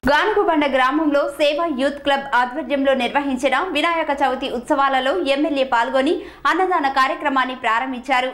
గానుగుబండ గ్రామంలో సేవా youth club ఆధ్వర్యంలో నిర్వహించిన వినాయక చవితి ఉత్సవాలలో ఎమ్మెల్యే పాల్గొని అన్నదాన కార్యక్రమాన్ని ప్రారంభించారు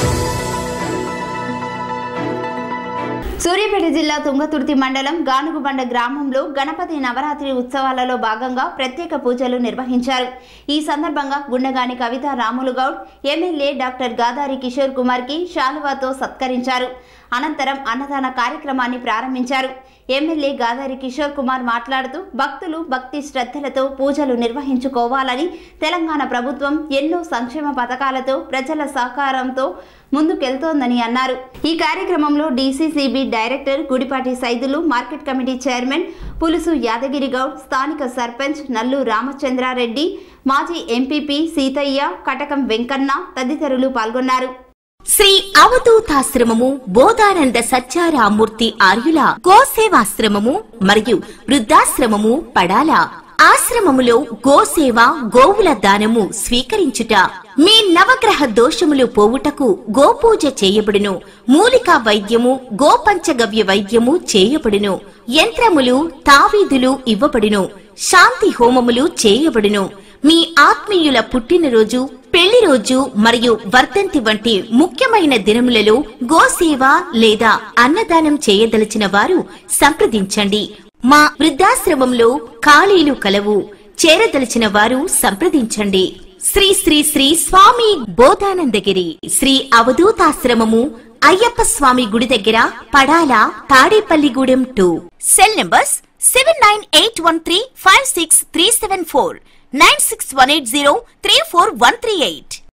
సూర్యాపేట జిల్లా తుంగతుర్తి మండలం గానుగుబండ గ్రామంలో గణపతి నవరాత్రి ఉత్సవాలలో భాగంగా ప్రత్యేక పూజలు నిర్వహించారు ఈ సందర్భంగా గుండగాని కవిత రాములు గౌడ్ ఎమ్మెల్యే డాక్టర్ గాదారి కిషోర్ కుమార్ కి శాలువాతో సత్కరించారు అనంతరం అన్నదాన కార్యక్రమాన్ని ప్రారంభించారు ఎమ్మెల్యే గాదారి కిషోర్ కుమార్ మాట్లాడుతూ భక్తులు భక్తి శ్రద్ధలతో పూజలు నిర్వహించుకోవాలని తెలంగాణ ప్రభుత్వం ఎన్నో సంక్షేమ పథకాలతో ప్రజల సహకారంతో ముందుకెళ్తోందని అన్నారు ఈ కార్యక్రమంలో DCCB director Gudipati Saidulu market committee chairman Pulusu Yadagiri Goud స్థానిక సర్పంచ్ నల్లు రామచంద్రారెడ్డి మాజీ ఎంపీపీ సీతయ్య కటకం వెంకన్న తదితరులు పాల్గొన్నారు శ్రీ అవధూతాశ్రమము బోధానంద సత్యారామూర్తి ఆర్యుల గోసేవాశ్రమము మరియు వృద్ధాశ్రమము పడాల ఆశ్రమములో గోసేవ గోవుల దానము స్వీకరించుట మీ నవగ్రహ దోషములు పోవుటకు గోపూజ చేయబడును మూలికా వైద్యము గోపంచగవ్య వైద్యము చేయబడును యంత్రములు తావీదులు ఇవ్వబడును శాంతి హోమములు చేయబడును మీ ఆత్మీయుల పుట్టినరోజు పెళ్లి రోజు మరియు వర్ధంతి వంటి ముఖ్యమైన దినములలో గోసేవ లేదా అన్నదానం చేయదలిచిన వారు సంప్రదించండి మా వృద్ధాశ్రమంలో ఖాళీలు కలవు చేరదలిచిన వారు సంప్రదించండి శ్రీ శ్రీ శ్రీ స్వామి బోధానందగిరి శ్రీ అవధూతాశ్రమము అయ్యప్ప స్వామి గుడి దగ్గర Padala Tadepalligudem two cell numbers seven nine eight one three five six three seven four nine six one eight zero three four one three eight